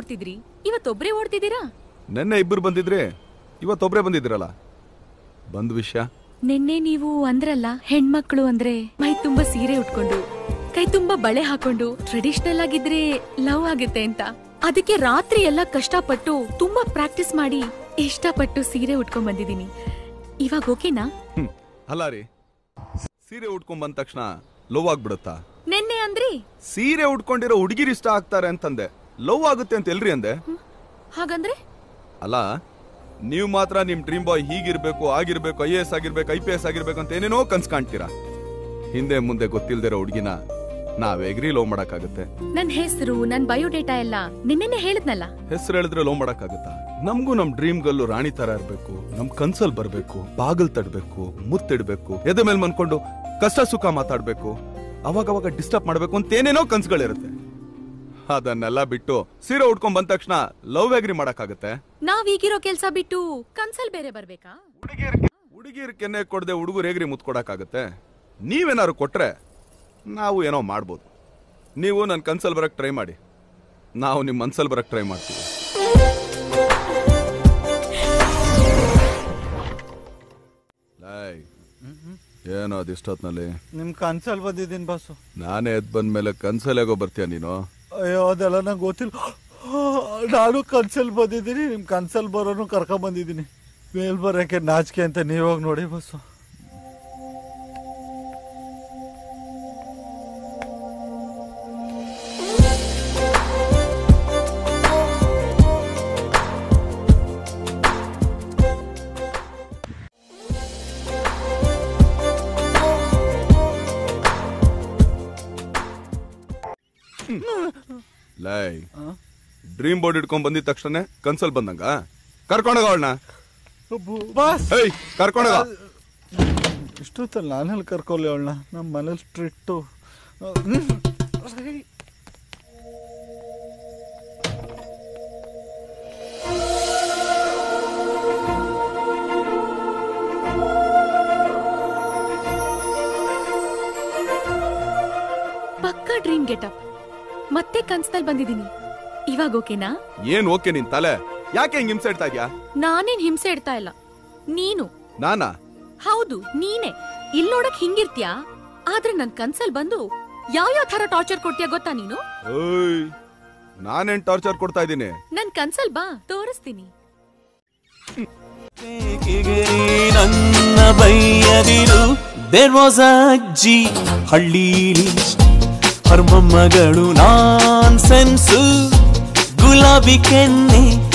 ಓಡ್ತಿದ್ರಿ ಇವತ್ತೊಬ್ರೇ ಓಡ್ತಿದ್ದೀರಾ ನೆನ್ನೆ ಇಬ್ಬರು ಬಂದಿದ್ರಿ ಇವತ್ತೊಬ್ರೇ ಬಂದಿದ್ದೀರಲ್ಲ ಬಂದ್ ವಿಷಯ ನಿನ್ನೆ ನೀವು ಅಂದ್ರಲ್ಲ ಹೆಣ್ಮಕ್ಳು ಅಂದ್ರೆ ಮೈ ತುಂಬಾ ಸೀರೆ ಉಟ್ಕೊಂಡು ಕೈ ತುಂಬಾ ಬಳೆ ಹಾಕೊಂಡು ಟ್ರೆಡಿಷನಲ್ ಆಗಿದ್ರೆ ಲವ್ ಆಗುತ್ತೆ ಅಂತ ಅದಕ್ಕೆ ರಾತ್ರಿ ಎಲ್ಲ ಕಷ್ಟಪಟ್ಟು ತುಂಬಾ ಪ್ರಾಕ್ಟೀಸ್ ಮಾಡಿ ಇಷ್ಟಪಟ್ಟು ಸೀರೆ ಉಟ್ಕೊಂಡ್ ಬಂದಿದೀನಿ ಇವಾಗ ಓಕೆನಾ ಹ್ಮ್ ಅಲ್ಲ ರೀ ಸೀರೆ ಉಟ್ಕೊಂಡ್ ಬಂದ ತಕ್ಷಣ ಲವ್ ಆಗ್ಬಿಡುತ್ತಾ ನಿನ್ನೆ ಅಂದ್ರಿ ಸೀರೆ ಉಟ್ಕೊಂಡಿರೋ ಹುಡುಗಿರು ಇಷ್ಟ ಆಗ್ತಾರೆ ಅಂತಂದೆ ಲವ್ ಆಗುತ್ತೆ ಅಂತ ಎಲ್ರಿ ಅಂದೆ ಹಾಗಂದ್ರೆ ಅಲ್ಲ ನೀವು ಮಾತ್ರ ನಿಮ್ ಡ್ರೀಮ್ ಬಾಯ್ ಹೀಗಿರ್ಬೇಕು ಆಗಿರ್ಬೇಕು ಐ ಎಸ್ ಆಗಿರ್ಬೇಕು ಐ ಪಿ ಎಸ್ ಆಗಿರ್ಬೇಕು ಅಂತ ಏನೇನೋ ಕನ್ಸ್ ಕಾಣ್ತೀರಾ ಹಿಂದೆ ಮುಂದೆ ಗೊತ್ತಿಲ್ದಿರೋ ಹುಡುಗಿನ ನಾವ್ ಎಗ್ರಿ ಲವ್ ಮಾಡಕ್ಕಾಗತ್ತೆ ನನ್ ಹೆಸರು ನನ್ ಬಯೋಡೇಟಾ ಎಲ್ಲ ನಿನ್ನೆನೆ ಹೇಳಿದ್ನಲ್ಲ ಹೆಸರು ಹೇಳಿದ್ರೆ ಲವ್ ಮಾಡಕ್ಕಾಗತ್ತಾ ನಮಗೂ ನಮ್ ಡ್ರೀಮ್ ಗಲ್ಲು ರಾಣಿ ತರ ಇರ್ಬೇಕು ನಮ್ ಕನ್ಸಲ್ ಬರ್ಬೇಕು ಬಾಗಲ್ ತಡ್ಬೇಕು ಮುತ್ತಿಡ್ಬೇಕು ಎದೆ ಮೇಲೆ ಮನ್ಕೊಂಡು ಕಷ್ಟ ಸುಖ ಮಾತಾಡ್ಬೇಕು ಅವಾಗ ಅವಾಗ ಡಿಸ್ಟರ್ಬ್ ಮಾಡ್ಬೇಕು ಅಂತ ಏನೇನೋ ಕನ್ಸುಗಳಿರುತ್ತೆ ಅದನ್ನೆಲ್ಲ ಬಿಟ್ಟು ಸೀರೆ ಉಟ್ಕೊಂಡ್ ಬಂದ ತಕ್ಷಣ ಲವ್ ಅಗ್ರಿ ಮಾಡಕ್ಕಾಗತ್ತೆ ನಾವ್ ಈಗಿರೋ ಕೆಲ್ಸ ಬಿಟ್ಟು ಕನ್ಸಲ್ ಬೇರೆ ಬರ್ಬೇಕಾ ಹುಡುಗಿರ್ ಕೆನ್ನೆ ಕೊಡದೆ ಹುಡುಗರು ಹೇಗ್ರಿ ಮುತ್ ಕೊಡಕ್ಕಾಗತ್ತೆ ನೀವೇನಾದ್ರು ಕೊಟ್ರೆ ನಾವು ಏನೋ ಮಾಡ್ಬೋದು ನೀವು ನನ್ನ ಕನ್ಸಲ್ ಬರಕ್ ಟ್ರೈ ಮಾಡಿ ನಾವು ನಿಮ್ಮ ಮನ್ಸಲ್ ಬರಕ್ ಟ್ರೈ ಮಾಡ್ತೀವಿ ಲೈ, ಏನೋ ಅದಿಷ್ಟೊತ್ನಲ್ಲಿ ನಿಮ್ ಕನ್ಸಲ್ ಬಂದಿದ್ದೀನಿ ಬಸ್ಸು ನಾನೇ ಎದ್ ಬಂದ್ಮೇಲೆ ಕನ್ಸಲ್ಲಾಗೋ ಬರ್ತೀಯ ನೀನು ಅಯ್ಯೋ ಅದೆಲ್ಲ ನಂಗೆ ಗೊತ್ತಿಲ್ಲ ನಾನು ಕನ್ಸಲ್ ಬಂದಿದ್ದೀನಿ ನಿಮ್ ಕನ್ಸಲ್ ಬರೋನು ಕರ್ಕೊಂಡ್ ಬಂದಿದ್ದೀನಿ ಮೇಲ್ ಬರೋಕೆ ನಾಚಿಕೆ ಅಂತ ನೀವಾಗ ನೋಡಿ ಬಸ್ಸು ಲೈ ಡ್ರೀಮ್ ಬೋರ್ಡ್ ಇಟ್ಕೊಂಡ್ ಬಂದಿದ ತಕ್ಷಣ ಕನ್ಸಲ್ ಬಂದಂಗ ಕರ್ಕೊಂಡೋಗ ಅವಳನ್ನ ಬಸ್ ಹೇಯ್ ಕರ್ಕೊಂಡೋಗ ಇಷ್ಟೊತ್ತಲ್ಲಿ ನಾನೆಲ್ಲಿ ಕರ್ಕೊಳ್ಳಿ ಅವಳನ್ನ ನಮ್ಮ ಮನೇಲಿ ಸ್ಟ್ರಿಕ್ಟು ಪಕ್ಕಾ ಡ್ರೀಮ್ ಗೆಟಪ್ ಮತ್ತೆ ಕನ್ಸ್ನಲ್ಲಿ ಬಂದಿದೀನಿ ಇವಾಗ ಓಕೆನಾ ಏನ್ ಓಕೆ ನಿನ್ ತಲೆ ಯಾಕೆ ಹಿಂಗ್ ಹಿಂಸೆ ಇಡ್ತಾ ಇದ್ಯಾ ನಾನೇನ್ ಹಿಂಸೆ ಇಡ್ತಾ ಇಲ್ಲ ನೀನು ನಾನಾ ಹೌದು ನೀನೆ ಇಲ್ ನೋಡಕ್ ಹಿಂಗಿರ್ತ್ಯಾ ಆದ್ರೆ ನನ್ ಕನ್ಸಲ್ ಬಂದು ಯಾವ್ಯಾವ ತರ ಟಾರ್ಚರ್ ಕೊಡ್ತೀಯ ಗೊತ್ತಾ ನೀನು ಓಯ್ ನಾನೇನ್ ಟಾರ್ಚರ್ ಕೊಡ್ತಾ ಇದ್ದೀನಿ ನನ್ ಕನ್ಸಲ್ ಬಾ ತೋರಿಸ್ತೀನಿ ನನ್ನ ಬೈಯದಿರು ದೇರ್ ವಾಸ್ ಅಜ್ಜಿ ಹಳ್ಳೀಲಿ ಹರ್ಮಮ್ಮಗಳು ನಾನ್ ಸೆನ್ಸು ಗುಲಾಬಿ ಕೆನ್ನೆ